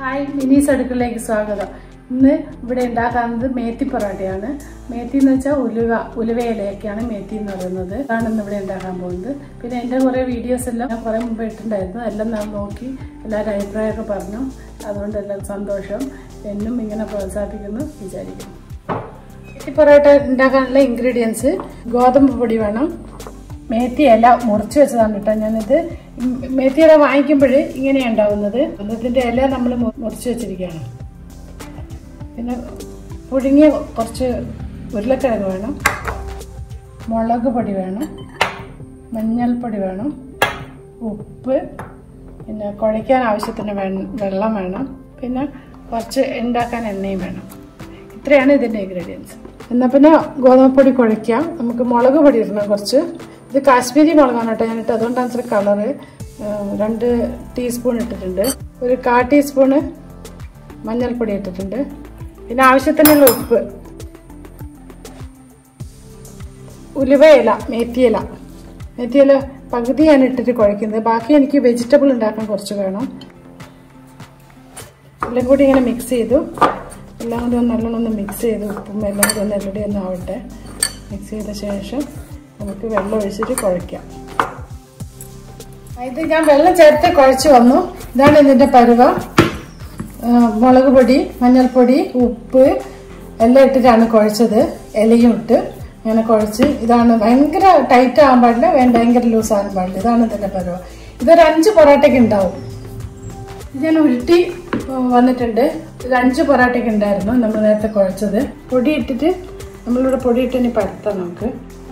hi മിനീസ് അടുക്കളയിലേക്ക് സ്വാഗതം ഇന്ന് ഇവിടെ ഉണ്ടാക്കുന്നത് മേത്തി പൊറാട്ടയാണ് മേത്തി എന്ന് വെച്ചാൽ ഉലുവ ഉലുവയിലയൊക്കെയാണ് മേത്തി എന്ന് പറയുന്നത് അതാണ് ഇന്ന് ഇവിടെ ഉണ്ടാക്കാൻ പോകുന്നത് പിന്നെ എൻ്റെ കുറേ വീഡിയോസ് എല്ലാം ഞാൻ കുറേ മുമ്പ് ഇട്ടിട്ടുണ്ടായിരുന്നു എല്ലാം ഞാൻ നോക്കി എല്ലാവരും അഭിപ്രായമൊക്കെ പറഞ്ഞു അതുകൊണ്ട് എല്ലാം സന്തോഷം എന്നും ഇങ്ങനെ പ്രോത്സാഹിപ്പിക്കുന്നു വിചാരിക്കുന്നു മേത്തി പൊറോട്ട ഉണ്ടാക്കാനുള്ള ഇൻഗ്രീഡിയൻസ് ഗോതമ്പ് പൊടി വേണം മേത്തി ഇല മുറിച്ച് വെച്ചതാണ് കേട്ടോ ഞാനിത് മേത്തി ഇല വാങ്ങിക്കുമ്പോൾ ഇങ്ങനെയാണ് ഉണ്ടാവുന്നത് ഇതിൻ്റെ ഇല നമ്മൾ മുറിച്ച് വെച്ചിരിക്കുകയാണ് പിന്നെ പുഴുങ്ങിയ കുറച്ച് ഉരുളക്കിഴങ്ങ് വേണം മുളക് പൊടി വേണം മഞ്ഞൾപ്പൊടി വേണം ഉപ്പ് പിന്നെ കുഴയ്ക്കാൻ ആവശ്യത്തിന് വെള്ളം വേണം പിന്നെ കുറച്ച് ഉണ്ടാക്കാൻ എണ്ണയും വേണം ഇത്രയാണ് ഇതിൻ്റെ ഇൻഗ്രീഡിയൻസ് എന്നാൽ പിന്നെ ഗോതമ്പൊടി കുഴയ്ക്കാം നമുക്ക് മുളക് പൊടി ഇടണം കുറച്ച് ഇത് കാശ്മീരി മുളകാണ് കേട്ടോ ഞാനിട്ട് അതുകൊണ്ടാണ് ഇത്ര കളറ് രണ്ട് ടീസ്പൂൺ ഇട്ടിട്ടുണ്ട് ഒരു കാ ടീസ്പൂണ് മഞ്ഞൾപ്പൊടി ഇട്ടിട്ടുണ്ട് പിന്നെ ആവശ്യത്തിനുള്ള ഉപ്പ് ഉലുവയില മേത്തിയില മേത്തിയില പകുതി ഞാൻ ഇട്ടിട്ട് കുഴക്കുന്നത് ബാക്കി എനിക്ക് വെജിറ്റബിൾ ഉണ്ടാക്കാൻ കുറച്ച് വേണം എല്ലാം കൂടി ഇങ്ങനെ മിക്സ് ചെയ്തു എല്ലാം കൂടി ഒന്ന് നല്ലോണം ഒന്ന് മിക്സ് ചെയ്ത് ഉപ്പും എല്ലാം കൂടി ഒന്ന് എല്ലാം ഒന്ന് ആവട്ടെ മിക്സ് ചെയ്ത ശേഷം നമുക്ക് വെള്ളം ഒഴിച്ചിട്ട് കുഴയ്ക്കാം ഇത് ഞാൻ വെള്ളം ചേർത്ത് കുഴച്ച് വന്നു ഇതാണ് ഇതിൻ്റെ പരുവ മുളക് പൊടി മഞ്ഞൾപ്പൊടി ഉപ്പ് എല്ലാം ഇട്ടിട്ടാണ് കുഴച്ചത് ഇലയും ഇട്ട് ഇങ്ങനെ കുഴച്ച് ഇതാണ് ഭയങ്കര ടൈറ്റ് ആകാൻ പാടില്ല വേണ്ട ഭയങ്കര ലൂസ് ആകാൻ പാടില്ല ഇതാണ് ഇതിൻ്റെ പരുവ ഇതൊരു അഞ്ച് പൊറോട്ടയ്ക്ക് ഉണ്ടാവും ഞാൻ ഉരുട്ടി വന്നിട്ടുണ്ട് ഇത് അഞ്ച് പൊറോട്ടയ്ക്ക് ഉണ്ടായിരുന്നു നമ്മൾ നേരത്തെ കുഴച്ചത് പൊടി ഇട്ടിട്ട് നമ്മളിവിടെ പൊടി ഇട്ട് ഇനി പരത്താം നമുക്ക്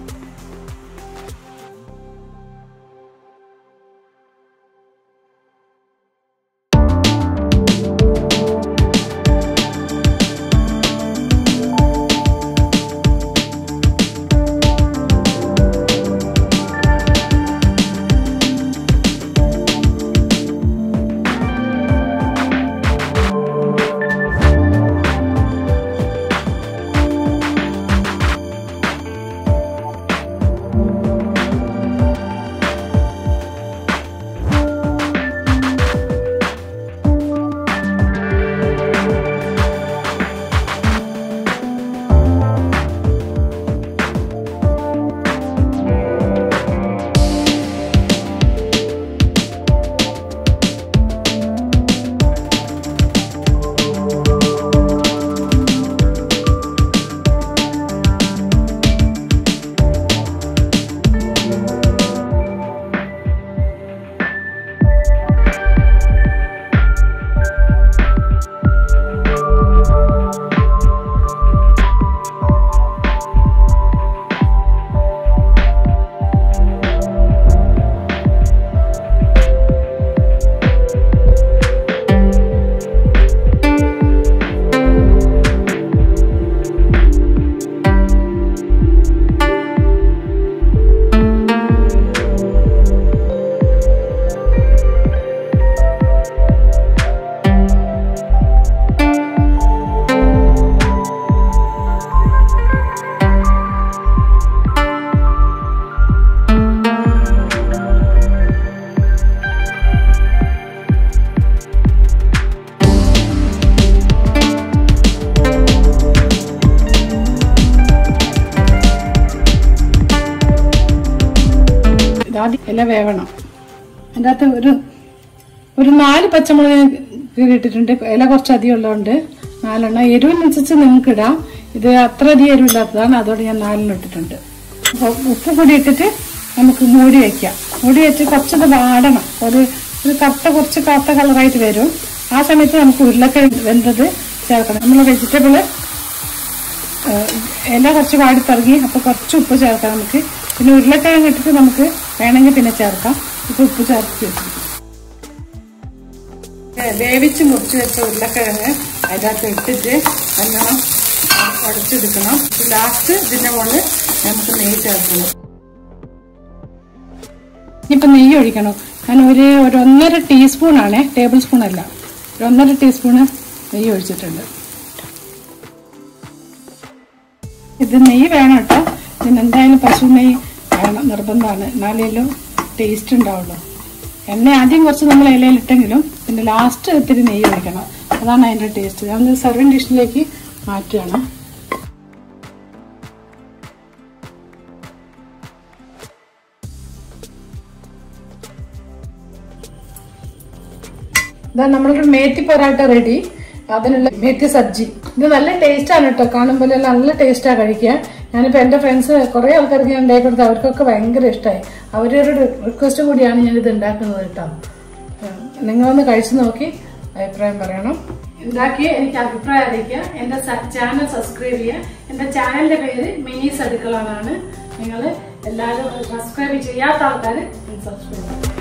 ആദ്യം ഇല വേവണം അതിൻ്റെ അകത്ത് ഒരു ഒരു നാല് പച്ചമുളക് കീറിയിട്ടിട്ടുണ്ട് ഇല കുറച്ച് അധികം ഉള്ളതുകൊണ്ട് നാലെണ്ണം എരിവിനനുസരിച്ച് നിങ്ങൾക്ക് ഇടാം ഇത് അത്ര അധികം എരിവില്ലാത്തതാണ് അതോടെ ഞാൻ നാലെണ്ണം ഇട്ടിട്ടുണ്ട് അപ്പോൾ ഉപ്പ് കൂടി ഇട്ടിട്ട് നമുക്ക് മൂടി വയ്ക്കാം മൂടി വെച്ച് കുറച്ചത് വാടണം ഒരു ഒരു കറുത്ത കുറച്ച് കറുത്ത കളറായിട്ട് വരും ആ സമയത്ത് നമുക്ക് ഉരുളക്കിഴങ്ങ് വെന്തത് ചേർക്കണം നമ്മൾ വെജിറ്റബിള് ഇല കുറച്ച് വാടിത്തിറങ്ങി അപ്പോൾ കുറച്ച് ഉപ്പ് ചേർക്കാം നമുക്ക് പിന്നെ ഉരുളക്കിഴങ്ങ് ഇട്ടിട്ട് നമുക്ക് വേണമെങ്കിൽ പിന്നെ ചേർക്കാം ഇപ്പോൾ ഉപ്പ് ചേർത്ത് വെച്ചിരിക്കും വേവിച്ച് മുറിച്ച് വെച്ച ഉരുളക്കിഴങ്ങ് അതിനകത്ത് ഇട്ടിട്ട് നല്ലോണം ഉടച്ചെടുക്കണം ലാസ്റ്റ് ഇതിൻ്റെ മുകളിൽ നമുക്ക് നെയ്യ് ചേർക്കണം ഇനിയിപ്പോൾ നെയ്യ് ഒഴിക്കണം ഞാൻ ഒരു ഒരു ഒന്നര ടീസ്പൂണാണേ ടേബിൾ സ്പൂൺ അല്ല ഒരു ഒന്നര ടീസ്പൂണ് നെയ്യ് ഒഴിച്ചിട്ടുണ്ട് ഇത് നെയ്യ് വേണം കേട്ടോ ഇതിന് എന്തായാലും പശു നെയ്യ് വേണം നിർബന്ധമാണ് എന്നാലേലും ടേസ്റ്റ് ഉണ്ടാവുള്ളൂ എണ്ണ ആദ്യം കുറച്ച് നമ്മൾ ഇലയിലിട്ടെങ്കിലും പിന്നെ ലാസ്റ്റ് ഇത്തിരി നെയ്യ് ഒഴിക്കണം അതാണ് അതിന്റെ ടേസ്റ്റ് ഞാൻ സർവിങ് ഡിഷിലേക്ക് മാറ്റുകയാണ് ഇതാ നമ്മളുടെ മേത്തി പൊറാട്ട റെഡി അതിനുള്ള മേത്തി സബ്ജി ഇത് നല്ല ടേസ്റ്റ് ആണ് കേട്ടോ കാണുമ്പോൾ നല്ല ടേസ്റ്റാണ് കഴിക്കാൻ ഞാനിപ്പോ എന്റെ ഫ്രണ്ട്സ് കുറെ ആൾക്കാർക്ക് ഞാൻ ഉണ്ടാക്കി കൊടുത്തു അവർക്കൊക്കെ ഭയങ്കര ഇഷ്ടമായി അവരൊരു റിക്വസ്റ്റ് കൂടിയാണ് ഞാൻ ഇത് ഉണ്ടാക്കുന്നത് കേട്ടോ നിങ്ങളൊന്ന് കഴിച്ചു നോക്കി അഭിപ്രായം പറയണം ഉണ്ടാക്കി എനിക്ക് അഭിപ്രായം അറിയിക്കുക എന്റെ ചാനൽ സബ്സ്ക്രൈബ് ചെയ്യുക എന്റെ ചാനലിന്റെ പേര് മിനീസ് അടുക്കള എന്നാണ് നിങ്ങൾ എല്ലാവരും സബ്സ്ക്രൈബ് ചെയ്യാത്ത ആൾക്കാർ സബ്സ്ക്രൈബ് ചെയ്യുക